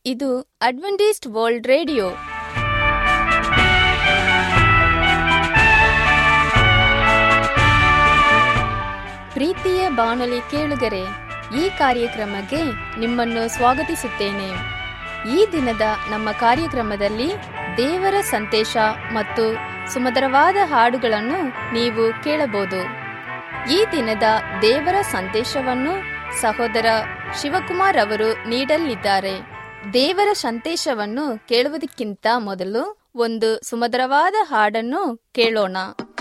ಇದು Adventist world radio ಪ್ರೀತಿಯ ಬಾನುಲಿ ಕೇಳುಗರೆ ಈ ಕಾರ್ಯಕ್ರಮಕ್ಕೆ ನಿಮ್ಮನ್ನು ಸ್ವಾಗತಿಸುತ್ತೇನೆ ಈ ದಿನದ ನಮ್ಮ ಕಾರ್ಯಕ್ರಮದಲ್ಲಿ ದೇವರ ಸಂದೇಶ ಮತ್ತು ಸುಮಧುರವಾದ ಹಾಡುಗಳನ್ನು ನೀವು ಕೇಳಬಹುದು ಈ ದಿನದ ದೇವರ ಸಂದೇಶವನ್ನು ಸಹೋದರ ಶಿವಕುಮಾರ್ ಅವರು ನೀಡಲಿದ್ದಾರೆ ದೇವರ ಸಂದೇಶವನ್ನು ಕೇಳುವುದಕ್ಕಿಂತ ಮೊದಲು ಒಂದು ಸುಮಧುರವಾದ ಹಾಡನ್ನು ಕೇಳೋಣ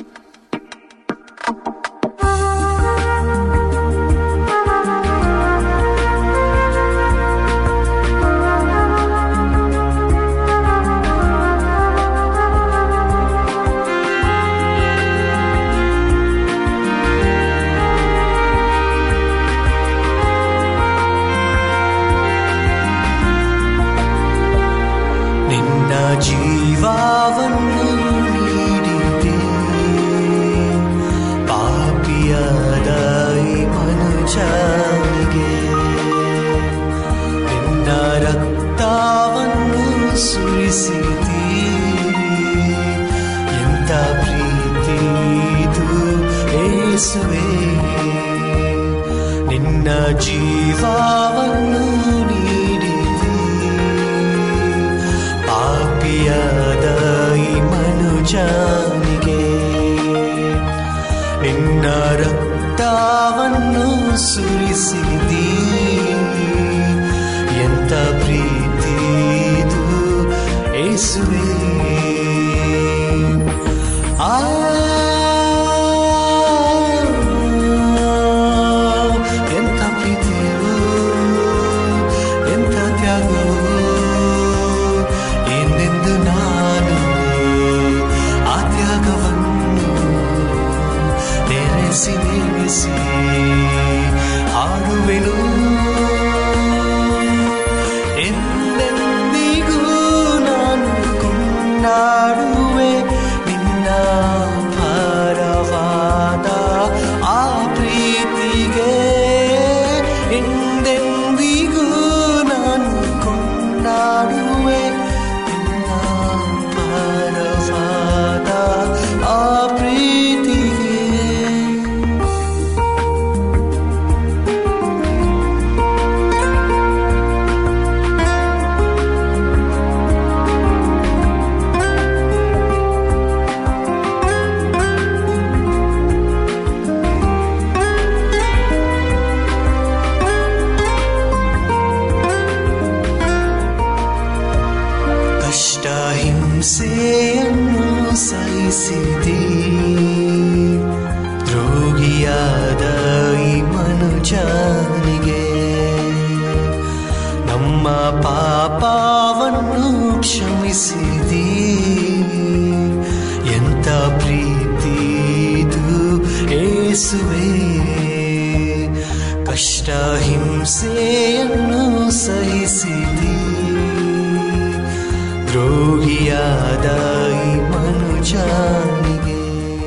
ನಿನ್ನ ಜೀವವನ್ನು ನೀಡಿದೆ ಪಾಪಿಯಾದ ಈ ಮನುಜನಿಗೆ ನಿನ್ನ ರಕ್ತವನ್ನು ಸುರಿಸಿದಿ ಎಂತ ಪ್ರೀತಿ ಇದು ಏಸುವೆ ನಿನ್ನ ಜೀವವನ್ನು ನೀಡಿದೆ ಪಾಪಿಯಾದ ಈ ಮನುಜನಿಗೆ ನಿನ್ನ ರಕ್ತವನ್ನು ಸುರಿಸಿದಿ ಎಂತ ಪ್ರೀತಿ ಇದು ಏಸುವೆ ಆ ಎಂತ ಪ್ರೀತಿಯು ಎಂತ ತ್ಯಾಗವು ಎಂದೆಂದು ನಾನು ಆ ತ್ಯಾಗವನ್ನು ನೆನೆಸಿ ನೆನೆಸಿ ಹಾಡುವೆನು ಎಂದೆಂದಿಗೂ ನಾನು ಕೊಂಡಾಡುವೆ ನಿನ್ನ ಭಾರವಾದ ಆ ಪ್ರೀತಿಗೆ ಎಂದೆಂದಿಗೂ ನಾನು ಕೊಂಡಾಡುವೆ ನಿನ್ನ ಭಾರವಾದ ಆ ಪ್ರೀತಿಗೆ ಕಷ್ಟ ಹಿಂಸೆಯನ್ನು ಸಹಿಸಿದಿ ರೋಗಿಯಾದ ಈ ಮನುಜನಿಗೆ ನಮ್ಮ ಪಾಪವನ್ನು ಕ್ಷಮಿಸಿದಿ ಎಂತ ಪ್ರೀತಿ ಇದು ಏಸುವೆ ಕಷ್ಟ ಹಿಂಸೆಯನ್ನು ಸಹಿಸಿದಿ ದ್ರೋಹಿಯಾದ ಈ ಮನುಜನಿಗೆ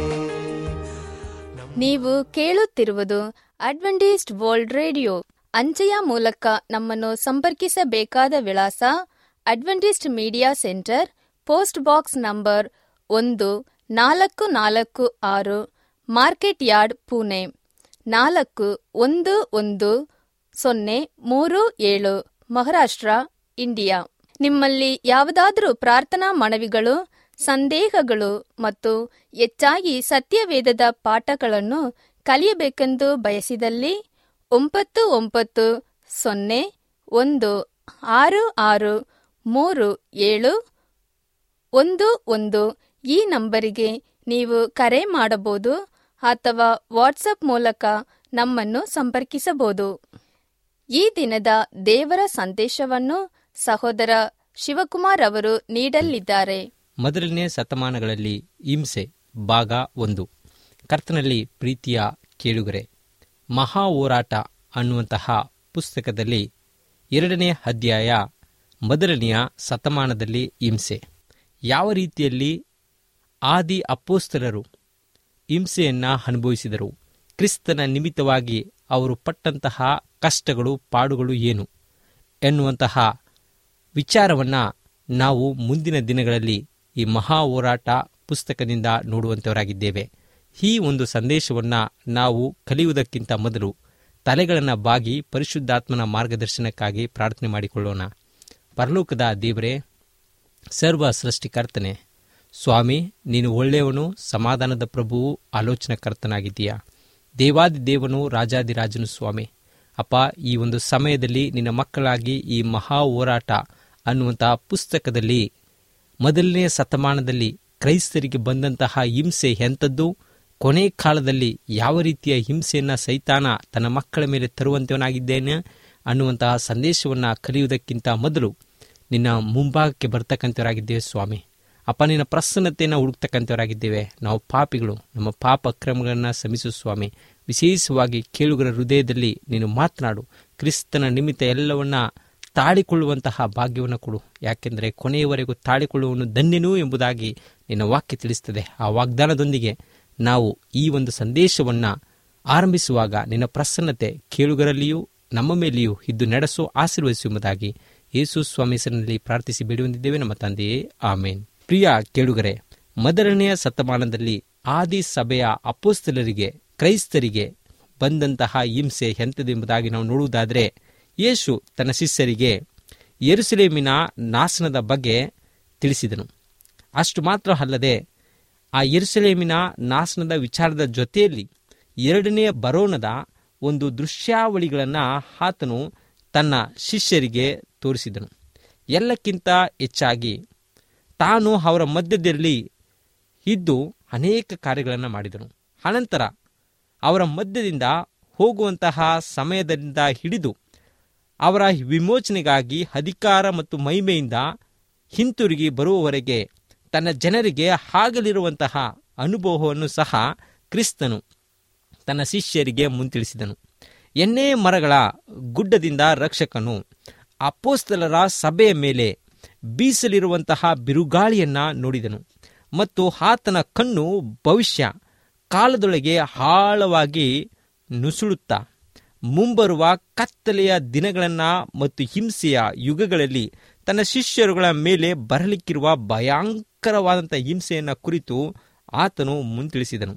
ನೀವು ಕೇಳುತ್ತಿರುವುದು ಅಡ್ವೆಂಟಿಸ್ಟ್ ವರ್ಲ್ಡ್ ರೇಡಿಯೋ ಅಂಚೆಯ ಮೂಲಕ ನಮ್ಮನ್ನು ಸಂಪರ್ಕಿಸಬೇಕಾದ ವಿಳಾಸ Adventist media centre post box number ಒಂದು ನಾಲ್ಕು ನಾಲ್ಕು ಆರು ಮಾರ್ಕೆಟ್ ಯಾರ್ಡ್ ಪುಣೆ ನಾಲ್ಕು ಒಂದು ಒಂದು ಸೊನ್ನೆ ಮೂರು ಏಳು ಮಹಾರಾಷ್ಟ್ರ ಇಂಡಿಯಾ ನಿಮ್ಮಲ್ಲಿ ಯಾವುದಾದರೂ ಪ್ರಾರ್ಥನಾ ಮನವಿಗಳು ಸಂದೇಹಗಳು ಮತ್ತು ಹೆಚ್ಚಾಗಿ ಸತ್ಯವೇದದ ಪಾಠಗಳನ್ನು ಕಲಿಯಬೇಕೆಂದು ಬಯಸಿದಲ್ಲಿ ಒಂಬತ್ತು ಒಂಬತ್ತು ಸೊನ್ನೆ ಒಂದು ಆರು ಆರು ಮೂರು ಏಳು ಒಂದು ಒಂದು ಈ ನಂಬರಿಗೆ ನೀವು ಕರೆ ಮಾಡಬಹುದು ಅಥವಾ ವಾಟ್ಸಪ್ ಮೂಲಕ ನಮ್ಮನ್ನು ಸಂಪರ್ಕಿಸಬಹುದು ಈ ದಿನದ ದೇವರ ಸಂದೇಶವನ್ನು ಸಹೋದರ ಶಿವಕುಮಾರ್ ಅವರು ನೀಡಲಿದ್ದಾರೆ ಮೊದಲನೇ ಶತಮಾನಗಳಲ್ಲಿ ಹಿಂಸೆ ಭಾಗ ಒಂದು ಕರ್ತನಲ್ಲಿ ಪ್ರೀತಿಯ ಕೇಳುಗರೆ ಮಹಾ ಹೋರಾಟ ಅನ್ನುವಂತಹ ಪುಸ್ತಕದಲ್ಲಿ ಎರಡನೇ ಅಧ್ಯಾಯ ಮೊದಲನೆಯ ಶತಮಾನದಲ್ಲಿ ಹಿಂಸೆ ಯಾವ ರೀತಿಯಲ್ಲಿ ಆದಿ ಅಪ್ಪೋಸ್ತಲರು ಹಿಂಸೆಯನ್ನು ಅನುಭವಿಸಿದರು ಕ್ರಿಸ್ತನ ನಿಮಿತ್ತವಾಗಿ ಅವರು ಪಟ್ಟಂತಹ ಕಷ್ಟಗಳು ಪಾಡುಗಳು ಏನು ಎನ್ನುವಂತಹ ವಿಚಾರವನ್ನು ನಾವು ಮುಂದಿನ ದಿನಗಳಲ್ಲಿ ಈ ಮಹಾ ಹೋರಾಟ ಪುಸ್ತಕದಿಂದ ನೋಡುವಂಥವರಾಗಿದ್ದೇವೆ ಈ ಒಂದು ಸಂದೇಶವನ್ನು ನಾವು ಕಲಿಯುವುದಕ್ಕಿಂತ ಮೊದಲು ತಲೆಗಳನ್ನು ಬಾಗಿ ಪರಿಶುದ್ಧಾತ್ಮನ ಮಾರ್ಗದರ್ಶನಕ್ಕಾಗಿ ಪ್ರಾರ್ಥನೆ ಮಾಡಿಕೊಳ್ಳೋಣ ಪರಲೋಕದ ದೇವರೇ ಸರ್ವ ಸೃಷ್ಟಿಕರ್ತನೆ ಸ್ವಾಮಿ ನೀನು ಒಳ್ಳೆಯವನು ಸಮಾಧಾನದ ಪ್ರಭುವು ಆಲೋಚನಕರ್ತನಾಗಿದ್ದೀಯಾ ದೇವಾದಿ ದೇವನು ರಾಜಾದಿರಾಜನು ಸ್ವಾಮಿ ಅಪ್ಪ ಈ ಒಂದು ಸಮಯದಲ್ಲಿ ನಿನ್ನ ಮಕ್ಕಳಾಗಿ ಈ ಮಹಾ ಹೋರಾಟ ಅನ್ನುವಂತಹ ಪುಸ್ತಕದಲ್ಲಿ ಮೊದಲನೇ ಶತಮಾನದಲ್ಲಿ ಕ್ರೈಸ್ತರಿಗೆ ಬಂದಂತಹ ಹಿಂಸೆ ಎಂಥದ್ದು ಕೊನೆ ಕಾಲದಲ್ಲಿ ಯಾವ ರೀತಿಯ ಹಿಂಸೆಯನ್ನು ಸೈತಾನ ತನ್ನ ಮಕ್ಕಳ ಮೇಲೆ ತರುವಂತವನಾಗಿದ್ದೇನೆ ಅನ್ನುವಂತಹ ಸಂದೇಶವನ್ನು ಕಲಿಯುವುದಕ್ಕಿಂತ ಮೊದಲು ನಿನ್ನ ಮುಂಭಾಗಕ್ಕೆ ಬರ್ತಕ್ಕಂಥವರಾಗಿದ್ದೇವೆ ಸ್ವಾಮಿ ಅಪ್ಪ ನಿನ್ನ ಪ್ರಸನ್ನತೆಯನ್ನು ಹುಡುಕ್ತಕ್ಕಂಥವರಾಗಿದ್ದೇವೆ ನಾವು ಪಾಪಿಗಳು ನಮ್ಮ ಪಾಪ ಅಕ್ರಮಗಳನ್ನು ಶ್ರಮಿಸು ಸ್ವಾಮಿ ವಿಶೇಷವಾಗಿ ಕೇಳುಗರ ಹೃದಯದಲ್ಲಿ ನೀನು ಮಾತನಾಡು ಕ್ರಿಸ್ತನ ನಿಮಿತ್ತ ಎಲ್ಲವನ್ನ ತಾಳಿಕೊಳ್ಳುವಂತಹ ಭಾಗ್ಯವನ್ನು ಕೊಡು ಯಾಕೆಂದರೆ ಕೊನೆಯವರೆಗೂ ತಾಳಿಕೊಳ್ಳುವನು ಧನ್ಯನೂ ಎಂಬುದಾಗಿ ನಿನ್ನ ವಾಕ್ಯ ತಿಳಿಸ್ತದೆ ಆ ವಾಗ್ದಾನದೊಂದಿಗೆ ನಾವು ಈ ಒಂದು ಸಂದೇಶವನ್ನು ಆರಂಭಿಸುವಾಗ ನಿನ್ನ ಪ್ರಸನ್ನತೆ ಕೇಳುಗರಲ್ಲಿಯೂ ನಮ್ಮ ಮೇಲೆಯೂ ಇದ್ದು ನಡೆಸೋ ಆಶೀರ್ವದಿಸುವುದಾಗಿ ಯೇಸು ಸ್ವಾಮಿ ಹೆಸರಿನಲ್ಲಿ ಪ್ರಾರ್ಥಿಸಿ ಬೇಡುವಂದಿದ್ದೇವೆ ನಮ್ಮ ತಂದೆಯೇ ಆಮೇನ್ ಪ್ರಿಯ ಕೇಳುಗರೆ ಮೊದಲನೆಯ ಶತಮಾನದಲ್ಲಿ ಆದಿ ಸಭೆಯ ಅಪೋಸ್ತಲರಿಗೆ ಕ್ರೈಸ್ತರಿಗೆ ಬಂದಂತಹ ಹಿಂಸೆ ಎಂಥದೆಂಬುದಾಗಿ ನಾವು ನೋಡುವುದಾದರೆ ಯೇಸು ತನ್ನ ಶಿಷ್ಯರಿಗೆ ಯೆರೂಸಲೇಮಿನ ನಾಶನದ ಬಗ್ಗೆ ತಿಳಿಸಿದನು ಅಷ್ಟು ಮಾತ್ರ ಅಲ್ಲದೆ ಆ ಯೆರೂಸಲೇಮಿನ ನಾಶನದ ವಿಚಾರದ ಜೊತೆಯಲ್ಲಿ ಎರಡನೆಯ ಬರೋಣದ ಒಂದು ದೃಶ್ಯಾವಳಿಗಳನ್ನು ಆತನು ತನ್ನ ಶಿಷ್ಯರಿಗೆ ತೋರಿಸಿದನು ಎಲ್ಲಕ್ಕಿಂತ ಹೆಚ್ಚಾಗಿ ತಾನು ಅವರ ಮಧ್ಯದಲ್ಲಿ ಇದ್ದು ಅನೇಕ ಕಾರ್ಯಗಳನ್ನು ಮಾಡಿದನು ಅನಂತರ ಅವರ ಮಧ್ಯದಿಂದ ಹೋಗುವಂತಹ ಸಮಯದಿಂದ ಹಿಡಿದು ಅವರ ವಿಮೋಚನೆಗಾಗಿ ಅಧಿಕಾರ ಮತ್ತು ಮಹಿಮೆಯಿಂದ ಹಿಂತಿರುಗಿ ಬರುವವರೆಗೆ ತನ್ನ ಜನರಿಗೆ ಆಗಲಿರುವಂತಹ ಅನುಭವವನ್ನು ಸಹ ಕ್ರಿಸ್ತನು ತನ್ನ ಶಿಷ್ಯರಿಗೆ ಮುಂತಿಳಿಸಿದನು ಎಣ್ಣೆ ಮರಗಳ ಗುಡ್ಡದಿಂದ ರಕ್ಷಕನು ಅಪೋಸ್ತಲರ ಸಭೆಯ ಮೇಲೆ ಬೀಸಲಿರುವಂತಹ ಬಿರುಗಾಳಿಯನ್ನ ನೋಡಿದನು ಮತ್ತು ಆತನ ಕಣ್ಣು ಭವಿಷ್ಯ ಕಾಲದೊಳಗೆ ಆಳವಾಗಿ ನುಸುಳುತ್ತಾ ಮುಂಬರುವ ಕತ್ತಲೆಯ ದಿನಗಳನ್ನ ಮತ್ತು ಹಿಂಸೆಯ ಯುಗಗಳಲ್ಲಿ ತನ್ನ ಶಿಷ್ಯರುಗಳ ಮೇಲೆ ಬರಲಿಕ್ಕಿರುವ ಭಯಂಕರವಾದಂಥ ಹಿಂಸೆಯನ್ನು ಕುರಿತು ಆತನು ಮುಂತಿಳಿಸಿದನು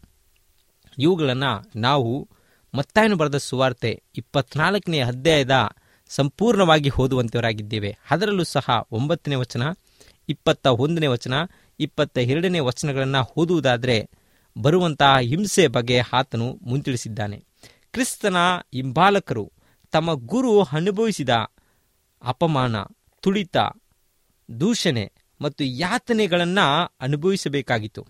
ಇವುಗಳನ್ನು ನಾವು ಮತ್ತಾಯನು ಬರೆದ ಸುವಾರ್ತೆ ಇಪ್ಪತ್ನಾಲ್ಕನೇ ಅಧ್ಯಾಯದ ಸಂಪೂರ್ಣವಾಗಿ ಓದುವಂತವರಾಗಿದ್ದೇವೆ ಅದರಲ್ಲೂ ಸಹ ಒಂಬತ್ತನೇ ವಚನ ಇಪ್ಪತ್ತ ಒಂದನೇ ವಚನ ಇಪ್ಪತ್ತ ಎರಡನೇ ವಚನಗಳನ್ನು ಓದುವುದಾದರೆ ಬರುವಂತಹ ಹಿಂಸೆ ಬಗ್ಗೆ ಆತನು ಮುಂತಿಳಿಸಿದ್ದಾನೆ ಕ್ರಿಸ್ತನ ಹಿಂಬಾಲಕರು ತಮ್ಮ ಗುರು ಅನುಭವಿಸಿದ ಅಪಮಾನ ತುಳಿತ ದೂಷಣೆ ಮತ್ತು ಯಾತನೆಗಳನ್ನು ಅನುಭವಿಸಬೇಕಾಗಿತ್ತು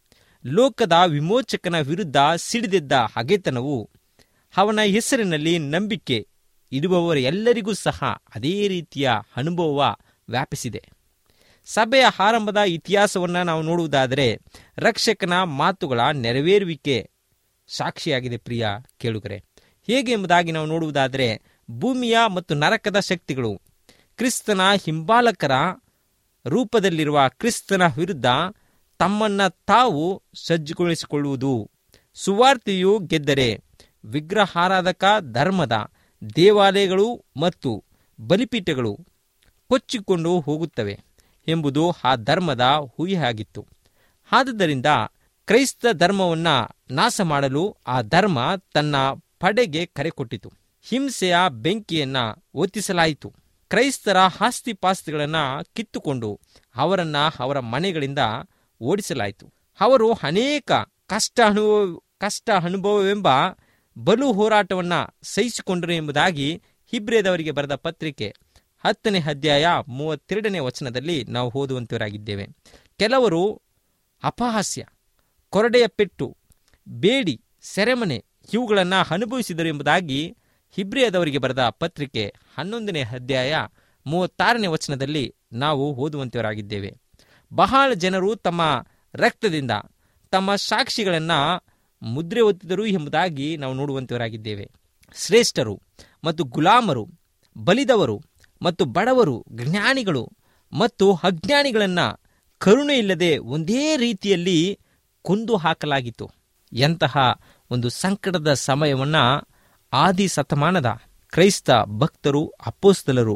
ಲೋಕದ ವಿಮೋಚಕನ ವಿರುದ್ಧ ಸಿಡಿದೆದ್ದ ಹಗೆತನವು ಅವನ ಹೆಸರಿನಲ್ಲಿ ನಂಬಿಕೆ ಇಡುವವರ ಎಲ್ಲರಿಗೂ ಸಹ ಅದೇ ರೀತಿಯ ಅನುಭವ ವ್ಯಾಪಿಸಿದೆ ಸಭೆಯ ಆರಂಭದ ಇತಿಹಾಸವನ್ನು ನಾವು ನೋಡುವುದಾದರೆ ರಕ್ಷಕನ ಮಾತುಗಳ ನೆರವೇರುವಿಕೆ ಸಾಕ್ಷಿಯಾಗಿದೆ ಪ್ರಿಯ ಕೇಳುಗರೆ ಹೇಗೆ ಎಂಬುದಾಗಿ ನಾವು ನೋಡುವುದಾದರೆ ಭೂಮಿಯ ಮತ್ತು ನರಕದ ಶಕ್ತಿಗಳು ಕ್ರಿಸ್ತನ ಹಿಂಬಾಲಕರ ರೂಪದಲ್ಲಿರುವ ಕ್ರಿಸ್ತನ ವಿರುದ್ಧ ತಮ್ಮನ್ನ ತಾವು ಸಜ್ಜುಗೊಳಿಸಿಕೊಳ್ಳುವುದು ಸುವಾರ್ತೆಯು ಗೆದ್ದರೆ ವಿಗ್ರಹಾರಾಧಕ ಧರ್ಮದ ದೇವಾಲಯಗಳು ಮತ್ತು ಬಲಿಪೀಠಗಳು ಕೊಚ್ಚಿಕೊಂಡು ಹೋಗುತ್ತವೆ ಎಂಬುದು ಆ ಧರ್ಮದ ಊಹೆಯಾಗಿತ್ತು ಆದುದರಿಂದ ಕ್ರೈಸ್ತ ಧರ್ಮವನ್ನ ನಾಶ ಮಾಡಲು ಆ ಧರ್ಮ ತನ್ನ ಪಡೆಗೆ ಕರೆ ಕೊಟ್ಟಿತು ಹಿಂಸೆಯ ಬೆಂಕಿಯನ್ನ ಒತ್ತಿಸಲಾಯಿತು ಕ್ರೈಸ್ತರ ಆಸ್ತಿಪಾಸ್ತಿಗಳನ್ನ ಕಿತ್ತುಕೊಂಡು ಅವರನ್ನ ಅವರ ಮನೆಗಳಿಂದ ಓಡಿಸಲಾಯಿತು ಅವರು ಅನೇಕ ಕಷ್ಟ ಅನುಭವ ಕಷ್ಟ ಅನುಭವವೆಂಬ ಬಲು ಹೋರಾಟವನ್ನ ಸಹಿಸಿಕೊಂಡರು ಎಂಬುದಾಗಿ ಹಿಬ್ರೇದವರಿಗೆ ಬರೆದ ಪತ್ರಿಕೆ ಹತ್ತನೇ ಅಧ್ಯಾಯ ಮೂವತ್ತೆರಡನೇ ವಚನದಲ್ಲಿ ನಾವು ಓದುವಂತವರಾಗಿದ್ದೇವೆ ಕೆಲವರು ಅಪಹಾಸ್ಯ ಕೊರಡೆಯ ಪೆಟ್ಟು ಬೇಡಿ ಸೆರೆಮನೆ ಇವುಗಳನ್ನು ಅನುಭವಿಸಿದರು ಎಂಬುದಾಗಿ ಹಿಬ್ರಿಯದವರಿಗೆ ಬರೆದ ಪತ್ರಿಕೆ ಹನ್ನೊಂದನೇ ಅಧ್ಯಾಯ ಮೂವತ್ತಾರನೇ ವಚನದಲ್ಲಿ ನಾವು ಓದುವಂತವರಾಗಿದ್ದೇವೆ ಬಹಳ ಜನರು ತಮ್ಮ ರಕ್ತದಿಂದ ತಮ್ಮ ಸಾಕ್ಷಿಗಳನ್ನು ಮುದ್ರೆ ಒತ್ತಿದರು ಎಂಬುದಾಗಿ ನಾವು ನೋಡುವಂತವರಾಗಿದ್ದೇವೆ ಶ್ರೇಷ್ಠರು ಮತ್ತು ಗುಲಾಮರು ಬಲಿದವರು ಮತ್ತು ಬಡವರು ಜ್ಞಾನಿಗಳು ಮತ್ತು ಅಜ್ಞಾನಿಗಳನ್ನು ಕರುಣೆ ಇಲ್ಲದೆ ಒಂದೇ ರೀತಿಯಲ್ಲಿ ಕೊಂದು ಹಾಕಲಾಗಿತ್ತು ಎಂತಹ ಒಂದು ಸಂಕಟದ ಸಮಯವನ್ನ ಆದಿ ಶತಮಾನದ ಕ್ರೈಸ್ತ ಭಕ್ತರು ಅಪ್ಪೋಸ್ತಲರು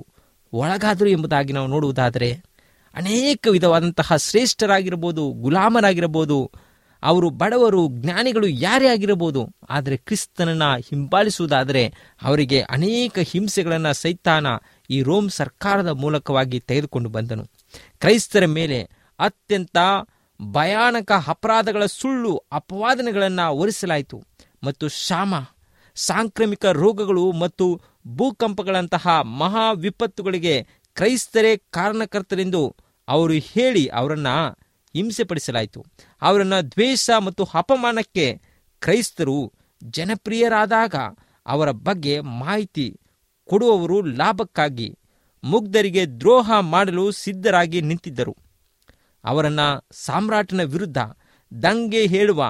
ಒಳಗಾದರು ಎಂಬುದಾಗಿ ನಾವು ನೋಡುವುದಾದರೆ ಅನೇಕ ವಿಧವಾದಂತಹ ಶ್ರೇಷ್ಠರಾಗಿರಬಹುದು ಗುಲಾಮರಾಗಿರಬಹುದು ಅವರು ಬಡವರು ಜ್ಞಾನಿಗಳು ಯಾರೇ ಆಗಿರಬಹುದು ಆದರೆ ಕ್ರಿಸ್ತನನ್ನ ಹಿಂಬಾಲಿಸುವುದಾದರೆ ಅವರಿಗೆ ಅನೇಕ ಹಿಂಸೆಗಳನ್ನು ಸೈತಾನ ಈ ರೋಮ್ ಸರ್ಕಾರದ ಮೂಲಕವಾಗಿ ತೆಗೆದುಕೊಂಡು ಬಂದನು ಕ್ರೈಸ್ತರ ಮೇಲೆ ಅತ್ಯಂತ ಭಯಾನಕ ಅಪರಾಧಗಳ ಸುಳ್ಳು ಅಪವಾದನೆಗಳನ್ನು ಹೊರಿಸಲಾಯಿತು ಮತ್ತು ಶಾಮ ಸಾಂಕ್ರಾಮಿಕ ರೋಗಗಳು ಮತ್ತು ಭೂಕಂಪಗಳಂತಹ ಮಹಾ ವಿಪತ್ತುಗಳಿಗೆ ಕ್ರೈಸ್ತರೇ ಕಾರಣಕರ್ತರೆಂದು ಅವರು ಹೇಳಿ ಅವರನ್ನು ಹಿಂಸೆಪಡಿಸಲಾಯಿತು ಅವರನ್ನು ದ್ವೇಷ ಮತ್ತು ಅಪಮಾನಕ್ಕೆ ಕ್ರೈಸ್ತರು ಜನಪ್ರಿಯರಾದಾಗ ಅವರ ಬಗ್ಗೆ ಮಾಹಿತಿ ಕೊಡುವವರು ಲಾಭಕ್ಕಾಗಿ ಮುಗ್ಧರಿಗೆ ದ್ರೋಹ ಮಾಡಲು ಸಿದ್ಧರಾಗಿ ನಿಂತಿದ್ದರು ಅವರನ್ನು ಸಾಮ್ರಾಟನ ವಿರುದ್ಧ ದಂಗೆ ಹೇಳುವ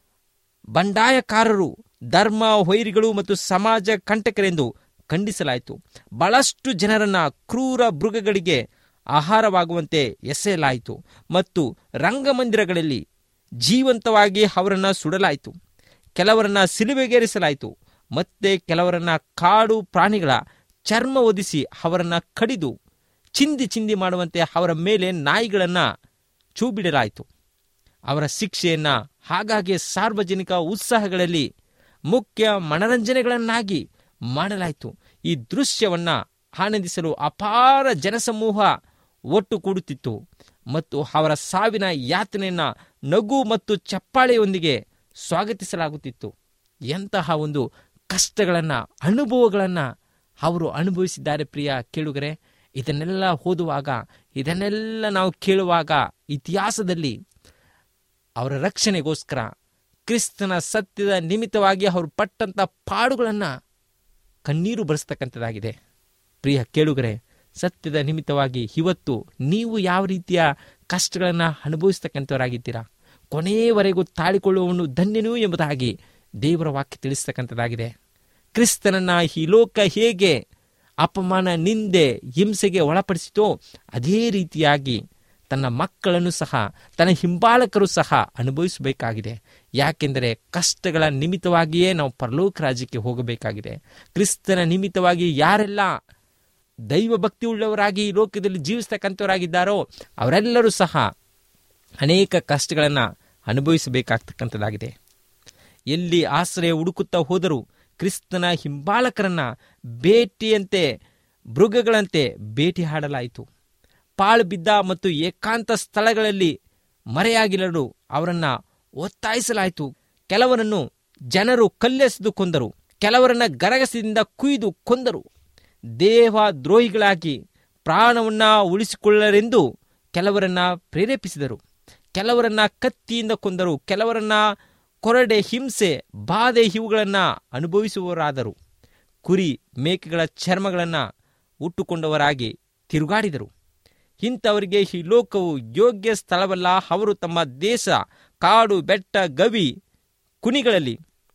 ಬಂಡಾಯಕಾರರು ಧರ್ಮ ವೈರಿಗಳು ಮತ್ತು ಸಮಾಜ ಕಂಟಕರೆಂದು ಖಂಡಿಸಲಾಯಿತು ಬಹಳಷ್ಟು ಜನರನ್ನ ಕ್ರೂರ ಮೃಗಗಳಿಗೆ ಆಹಾರವಾಗುವಂತೆ ಎಸೆಯಲಾಯಿತು ಮತ್ತು ರಂಗಮಂದಿರಗಳಲ್ಲಿ ಜೀವಂತವಾಗಿ ಅವರನ್ನು ಸುಡಲಾಯಿತು ಕೆಲವರನ್ನ ಸಿಲುಬೆಗೇರಿಸಲಾಯಿತು ಮತ್ತೆ ಕೆಲವರನ್ನ ಕಾಡು ಪ್ರಾಣಿಗಳ ಚರ್ಮ ಒದಿಸಿ ಅವರನ್ನ ಕಡಿದು ಚಿಂದಿ ಚಿಂದಿ ಮಾಡುವಂತೆ ಅವರ ಮೇಲೆ ನಾಯಿಗಳನ್ನು ಚೂಬಿಡಲಾಯಿತು ಅವರ ಶಿಕ್ಷೆಯನ್ನ ಹಾಗಾಗಿ ಸಾರ್ವಜನಿಕ ಉತ್ಸಾಹಗಳಲ್ಲಿ ಮುಖ್ಯ ಮನರಂಜನೆಗಳನ್ನಾಗಿ ಮಾಡಲಾಯಿತು ಈ ದೃಶ್ಯವನ್ನ ಆನಂದಿಸಲು ಅಪಾರ ಜನಸಮೂಹ ಒಟ್ಟು ಕೂಡುತ್ತಿತ್ತು ಮತ್ತು ಅವರ ಸಾವಿನ ಯಾತನೆಯನ್ನ ನಗು ಮತ್ತು ಚಪ್ಪಾಳೆಯೊಂದಿಗೆ ಸ್ವಾಗತಿಸಲಾಗುತ್ತಿತ್ತು ಎಂತಹ ಒಂದು ಕಷ್ಟಗಳನ್ನ ಅನುಭವಗಳನ್ನ ಅವರು ಅನುಭವಿಸಿದ್ದಾರೆ ಪ್ರಿಯ ಕೇಳುಗರೆ ಇದನ್ನೆಲ್ಲ ಓದುವಾಗ ಇದನ್ನೆಲ್ಲ ನಾವು ಕೇಳುವಾಗ ಇತಿಹಾಸದಲ್ಲಿ ಅವರ ರಕ್ಷಣೆಗೋಸ್ಕರ ಕ್ರಿಸ್ತನ ಸತ್ಯದ ನಿಮಿತ್ತವಾಗಿ ಅವರು ಪಟ್ಟಂತ ಪಾಡುಗಳನ್ನು ಕಣ್ಣೀರು ಬರೆಸ್ತಕ್ಕಂಥದ್ದಾಗಿದೆ ಪ್ರಿಯ ಕೇಳುಗರೆ ಸತ್ಯದ ನಿಮಿತ್ತವಾಗಿ ಇವತ್ತು ನೀವು ಯಾವ ರೀತಿಯ ಕಷ್ಟಗಳನ್ನು ಅನುಭವಿಸ್ತಕ್ಕಂಥವರಾಗಿದ್ದೀರಾ ಕೊನೆಯವರೆಗೂ ತಾಳಿಕೊಳ್ಳುವವನು ಧನ್ಯನು ಎಂಬುದಾಗಿ ದೇವರ ವಾಕ್ಯ ತಿಳಿಸ್ತಕ್ಕಂಥದ್ದಾಗಿದೆ ಕ್ರಿಸ್ತನನ್ನ ಈ ಲೋಕ ಹೇಗೆ ಅಪಮಾನ ನಿಂದೆ ಹಿಂಸೆಗೆ ಒಳಪಡಿಸಿತೋ ಅದೇ ರೀತಿಯಾಗಿ ತನ್ನ ಮಕ್ಕಳನ್ನು ಸಹ ತನ್ನ ಹಿಂಬಾಲಕರು ಸಹ ಅನುಭವಿಸಬೇಕಾಗಿದೆ ಯಾಕೆಂದರೆ ಕಷ್ಟಗಳ ನಿಮಿತ್ತವಾಗಿಯೇ ನಾವು ಪರಲೋಕ ರಾಜ್ಯಕ್ಕೆ ಹೋಗಬೇಕಾಗಿದೆ ಕ್ರಿಸ್ತನ ನಿಮಿತ್ತವಾಗಿ ಯಾರೆಲ್ಲ ದೈವ ಭಕ್ತಿ ಉಳ್ಳವರಾಗಿ ಈ ಲೋಕದಲ್ಲಿ ಜೀವಿಸ್ತಕ್ಕಂಥವರಾಗಿದ್ದಾರೋ ಅವರೆಲ್ಲರೂ ಸಹ ಅನೇಕ ಕಷ್ಟಗಳನ್ನು ಅನುಭವಿಸಬೇಕಾಗ್ತಕ್ಕಂಥದ್ದಾಗಿದೆ ಎಲ್ಲಿ ಆಶ್ರಯ ಹುಡುಕುತ್ತಾ ಹೋದರೂ ಕ್ರಿಸ್ತನ ಹಿಂಬಾಲಕರನ್ನ ಭೇಟಿಯಂತೆ ಮೃಗಗಳಂತೆ ಭೇಟಿ ಹಾಡಲಾಯಿತು ಪಾಳು ಬಿದ್ದ ಮತ್ತು ಏಕಾಂತ ಸ್ಥಳಗಳಲ್ಲಿ ಮರೆಯಾಗಿರಲು ಅವರನ್ನ ಒತ್ತಾಯಿಸಲಾಯಿತು ಕೆಲವರನ್ನು ಜನರು ಕಲ್ಲೆಸೆದು ಕೊಂದರು ಕೆಲವರನ್ನ ಗರಗಸದಿಂದ ಕುಯ್ದು ಕೊಂದರು ದೇವ ದ್ರೋಹಿಗಳಾಗಿ ಪ್ರಾಣವನ್ನ ಉಳಿಸಿಕೊಳ್ಳರೆಂದು ಕೆಲವರನ್ನ ಪ್ರೇರೇಪಿಸಿದರು ಕೆಲವರನ್ನ ಕತ್ತಿಯಿಂದ ಕೊಂದರು ಕೆಲವರನ್ನ ಕೊರಡೆ ಹಿಂಸೆ ಬಾಧೆ ಇವುಗಳನ್ನು ಅನುಭವಿಸುವವರಾದರು ಕುರಿ ಮೇಕೆಗಳ ಚರ್ಮಗಳನ್ನು ಉಟ್ಟುಕೊಂಡವರಾಗಿ ತಿರುಗಾಡಿದರು ಇಂಥವರಿಗೆ ಈ ಲೋಕವು ಯೋಗ್ಯ ಸ್ಥಳವಲ್ಲ ಅವರು ತಮ್ಮ ದೇಶ ಕಾಡು ಬೆಟ್ಟ ಗವಿ ಕುಣಿಗಳಲ್ಲಿ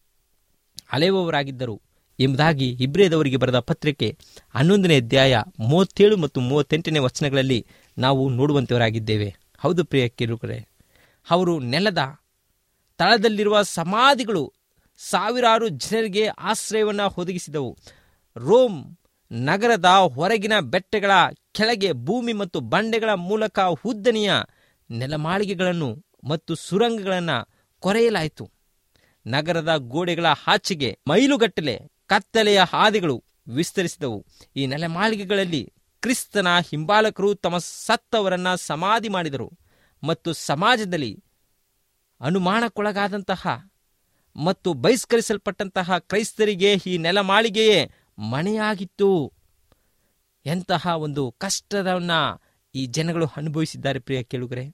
ಅಲೆಯುವವರಾಗಿದ್ದರು ಎಂಬುದಾಗಿ ಇಬ್ರೇದವರಿಗೆ ಬರೆದ ಪತ್ರಿಕೆ ಹನ್ನೊಂದನೇ ಅಧ್ಯಾಯ ಮೂವತ್ತೇಳು ಮತ್ತು ಮೂವತ್ತೆಂಟನೇ ವಚನಗಳಲ್ಲಿ ನಾವು ನೋಡುವಂತವರಾಗಿದ್ದೇವೆ ಹೌದು ಪ್ರಿಯ ಕಿರುಕರೆ ಅವರು ನೆಲದ ತಳದಲ್ಲಿರುವ ಸಮಾಧಿಗಳು ಸಾವಿರಾರು ಜನರಿಗೆ ಆಶ್ರಯವನ್ನು ಒದಗಿಸಿದವು ರೋಮ್ ನಗರದ ಹೊರಗಿನ ಬೆಟ್ಟಗಳ ಕೆಳಗೆ ಭೂಮಿ ಮತ್ತು ಬಂಡೆಗಳ ಮೂಲಕ ಉದ್ದನೆಯ ನೆಲಮಾಳಿಗೆಗಳನ್ನು ಮತ್ತು ಸುರಂಗಗಳನ್ನು ಕೊರೆಯಲಾಯಿತು ನಗರದ ಗೋಡೆಗಳ ಆಚೆಗೆ ಮೈಲುಗಟ್ಟಲೆ ಕತ್ತಲೆಯ ಹಾದಿಗಳು ವಿಸ್ತರಿಸಿದವು ಈ ನೆಲಮಾಳಿಗೆಗಳಲ್ಲಿ ಕ್ರಿಸ್ತನ ಹಿಂಬಾಲಕರು ತಮ್ಮ ಸತ್ತವರನ್ನ ಸಮಾಧಿ ಮಾಡಿದರು ಮತ್ತು ಸಮಾಜದಲ್ಲಿ ಅನುಮಾನಕ್ಕೊಳಗಾದಂತಹ ಮತ್ತು ಬಹಿಷ್ಕರಿಸಲ್ಪಟ್ಟಂತಹ ಕ್ರೈಸ್ತರಿಗೆ ಈ ನೆಲಮಾಳಿಗೆಯೇ ಮನೆಯಾಗಿತ್ತು ಎಂತಹ ಒಂದು ಕಷ್ಟದನ್ನ ಈ ಜನಗಳು ಅನುಭವಿಸಿದ್ದಾರೆ ಪ್ರಿಯ ಕೇಳುಗರೆ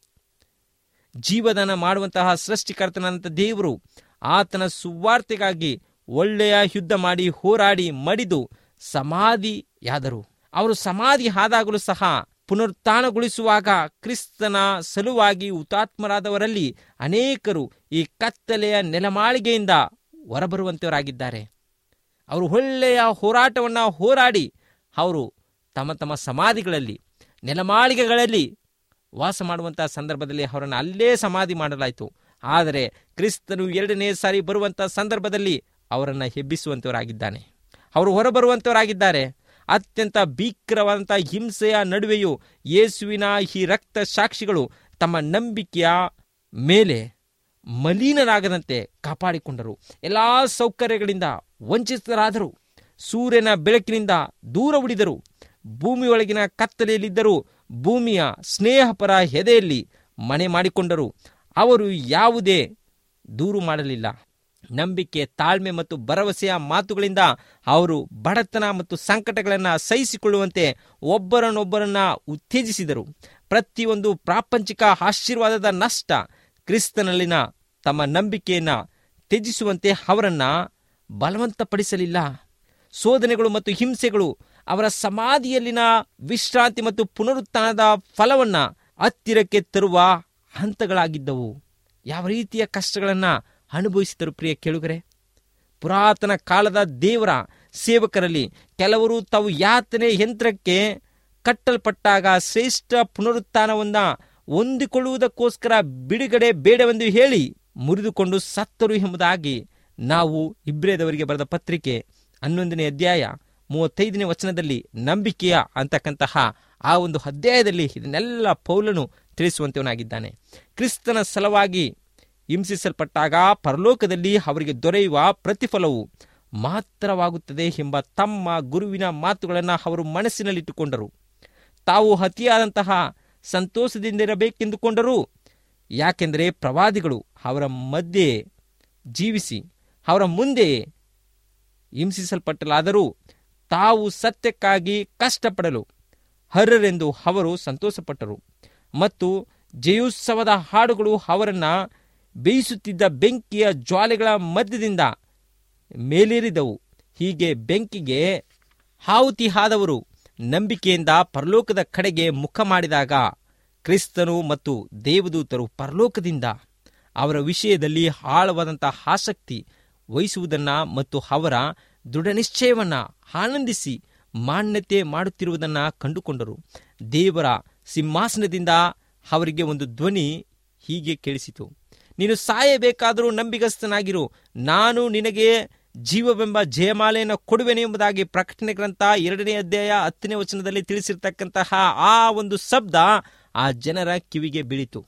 ಜೀವದಾನ ಮಾಡುವಂತಹ ಸೃಷ್ಟಿಕರ್ತನಂತ ದೇವರು ಆತನ ಸುವಾರ್ತೆಗಾಗಿ ಒಳ್ಳೆಯ ಯುದ್ಧ ಮಾಡಿ ಹೋರಾಡಿ ಮಡಿದು ಸಮಾಧಿಯಾದರು ಅವರು ಸಮಾಧಿ ಆದಾಗಲೂ ಸಹ ಪುನರುತ್ಥಾನಗೊಳಿಸುವಾಗ ಕ್ರಿಸ್ತನ ಸಲುವಾಗಿ ಹುತಾತ್ಮರಾದವರಲ್ಲಿ ಅನೇಕರು ಈ ಕತ್ತಲೆಯ ನೆಲಮಾಳಿಗೆಯಿಂದ ಹೊರಬರುವಂತವರಾಗಿದ್ದಾರೆ ಅವರು ಒಳ್ಳೆಯ ಹೋರಾಟವನ್ನು ಹೋರಾಡಿ ಅವರು ತಮ್ಮ ತಮ್ಮ ಸಮಾಧಿಗಳಲ್ಲಿ ನೆಲಮಾಳಿಗೆಗಳಲ್ಲಿ ವಾಸ ಮಾಡುವಂತಹ ಸಂದರ್ಭದಲ್ಲಿ ಅವರನ್ನು ಅಲ್ಲೇ ಸಮಾಧಿ ಮಾಡಲಾಯಿತು ಆದರೆ ಕ್ರಿಸ್ತನು ಎರಡನೇ ಸಾರಿ ಬರುವಂತಹ ಸಂದರ್ಭದಲ್ಲಿ ಅವರನ್ನು ಹೆಬ್ಬಿಸುವಂತವರಾಗಿದ್ದಾನೆ ಅವರು ಹೊರಬರುವಂತವರಾಗಿದ್ದಾರೆ ಅತ್ಯಂತ ಭೀಕರವಾದಂಥ ಹಿಂಸೆಯ ನಡುವೆಯೂ ಯೇಸುವಿನ ಈ ರಕ್ತ ಸಾಕ್ಷಿಗಳು ತಮ್ಮ ನಂಬಿಕೆಯ ಮೇಲೆ ಮಲಿನರಾಗದಂತೆ ಕಾಪಾಡಿಕೊಂಡರು ಎಲ್ಲ ಸೌಕರ್ಯಗಳಿಂದ ವಂಚಿತರಾದರು ಸೂರ್ಯನ ಬೆಳಕಿನಿಂದ ದೂರ ಉಳಿದರು ಭೂಮಿಯೊಳಗಿನ ಕತ್ತಲೆಯಲ್ಲಿದ್ದರೂ ಭೂಮಿಯ ಸ್ನೇಹಪರ ಎದೆಯಲ್ಲಿ ಮನೆ ಮಾಡಿಕೊಂಡರು ಅವರು ಯಾವುದೇ ದೂರು ಮಾಡಲಿಲ್ಲ ನಂಬಿಕೆ ತಾಳ್ಮೆ ಮತ್ತು ಭರವಸೆಯ ಮಾತುಗಳಿಂದ ಅವರು ಬಡತನ ಮತ್ತು ಸಂಕಟಗಳನ್ನು ಸಹಿಸಿಕೊಳ್ಳುವಂತೆ ಒಬ್ಬರನ್ನೊಬ್ಬರನ್ನ ಉತ್ತೇಜಿಸಿದರು ಪ್ರತಿಯೊಂದು ಪ್ರಾಪಂಚಿಕ ಆಶೀರ್ವಾದದ ನಷ್ಟ ಕ್ರಿಸ್ತನಲ್ಲಿನ ತಮ್ಮ ನಂಬಿಕೆಯನ್ನು ತ್ಯಜಿಸುವಂತೆ ಅವರನ್ನ ಬಲವಂತಪಡಿಸಲಿಲ್ಲ ಶೋಧನೆಗಳು ಮತ್ತು ಹಿಂಸೆಗಳು ಅವರ ಸಮಾಧಿಯಲ್ಲಿನ ವಿಶ್ರಾಂತಿ ಮತ್ತು ಪುನರುತ್ಥಾನದ ಫಲವನ್ನ ಹತ್ತಿರಕ್ಕೆ ತರುವ ಹಂತಗಳಾಗಿದ್ದವು ಯಾವ ರೀತಿಯ ಕಷ್ಟಗಳನ್ನು ಅನುಭವಿಸಿದರು ಪ್ರಿಯ ಕೇಳುಗರೆ ಪುರಾತನ ಕಾಲದ ದೇವರ ಸೇವಕರಲ್ಲಿ ಕೆಲವರು ತಾವು ಯಾತನೆ ಯಂತ್ರಕ್ಕೆ ಕಟ್ಟಲ್ಪಟ್ಟಾಗ ಶ್ರೇಷ್ಠ ಪುನರುತ್ಥಾನವನ್ನ ಹೊಂದಿಕೊಳ್ಳುವುದಕ್ಕೋಸ್ಕರ ಬಿಡುಗಡೆ ಬೇಡವೆಂದು ಹೇಳಿ ಮುರಿದುಕೊಂಡು ಸತ್ತರು ಎಂಬುದಾಗಿ ನಾವು ಇಬ್ರೇದವರಿಗೆ ಬರೆದ ಪತ್ರಿಕೆ ಹನ್ನೊಂದನೇ ಅಧ್ಯಾಯ ಮೂವತ್ತೈದನೇ ವಚನದಲ್ಲಿ ನಂಬಿಕೆಯ ಅಂತಕ್ಕಂತಹ ಆ ಒಂದು ಅಧ್ಯಾಯದಲ್ಲಿ ಇದನ್ನೆಲ್ಲ ಪೌಲನು ತಿಳಿಸುವಂತವನಾಗಿದ್ದಾನೆ ಕ್ರಿಸ್ತನ ಸಲವಾಗಿ ಹಿಂಸಿಸಲ್ಪಟ್ಟಾಗ ಪರಲೋಕದಲ್ಲಿ ಅವರಿಗೆ ದೊರೆಯುವ ಪ್ರತಿಫಲವು ಮಾತ್ರವಾಗುತ್ತದೆ ಎಂಬ ತಮ್ಮ ಗುರುವಿನ ಮಾತುಗಳನ್ನು ಅವರು ಮನಸ್ಸಿನಲ್ಲಿಟ್ಟುಕೊಂಡರು ತಾವು ಅತಿಯಾದಂತಹ ಸಂತೋಷದಿಂದಿರಬೇಕೆಂದುಕೊಂಡರು ಯಾಕೆಂದರೆ ಪ್ರವಾದಿಗಳು ಅವರ ಮಧ್ಯೆ ಜೀವಿಸಿ ಅವರ ಮುಂದೆ ಹಿಂಸಿಸಲ್ಪಟ್ಟಲಾದರೂ ತಾವು ಸತ್ಯಕ್ಕಾಗಿ ಕಷ್ಟಪಡಲು ಹರ್ರರೆಂದು ಅವರು ಸಂತೋಷಪಟ್ಟರು ಮತ್ತು ಜಯೋತ್ಸವದ ಹಾಡುಗಳು ಅವರನ್ನ ಬೇಯಿಸುತ್ತಿದ್ದ ಬೆಂಕಿಯ ಜ್ವಾಲೆಗಳ ಮಧ್ಯದಿಂದ ಮೇಲೇರಿದವು ಹೀಗೆ ಬೆಂಕಿಗೆ ಹಾವುತಿ ಆದವರು ನಂಬಿಕೆಯಿಂದ ಪರಲೋಕದ ಕಡೆಗೆ ಮುಖ ಮಾಡಿದಾಗ ಕ್ರಿಸ್ತನು ಮತ್ತು ದೇವದೂತರು ಪರಲೋಕದಿಂದ ಅವರ ವಿಷಯದಲ್ಲಿ ಆಳವಾದಂತಹ ಆಸಕ್ತಿ ವಹಿಸುವುದನ್ನ ಮತ್ತು ಅವರ ದೃಢನಿಶ್ಚಯವನ್ನ ಆನಂದಿಸಿ ಮಾನ್ಯತೆ ಮಾಡುತ್ತಿರುವುದನ್ನ ಕಂಡುಕೊಂಡರು ದೇವರ ಸಿಂಹಾಸನದಿಂದ ಅವರಿಗೆ ಒಂದು ಧ್ವನಿ ಹೀಗೆ ಕೇಳಿಸಿತು ನೀನು ಸಾಯಬೇಕಾದರೂ ನಂಬಿಗಸ್ತನಾಗಿರು ನಾನು ನಿನಗೆ ಜೀವವೆಂಬ ಜಯಮಾಲೆಯನ್ನು ಕೊಡುವೆನು ಎಂಬುದಾಗಿ ಪ್ರಕಟಣೆ ಗ್ರಂಥ ಎರಡನೇ ಅಧ್ಯಾಯ ಹತ್ತನೇ ವಚನದಲ್ಲಿ ತಿಳಿಸಿರ್ತಕ್ಕಂತಹ ಆ ಒಂದು ಶಬ್ದ ಆ ಜನರ ಕಿವಿಗೆ ಬೀಳಿತು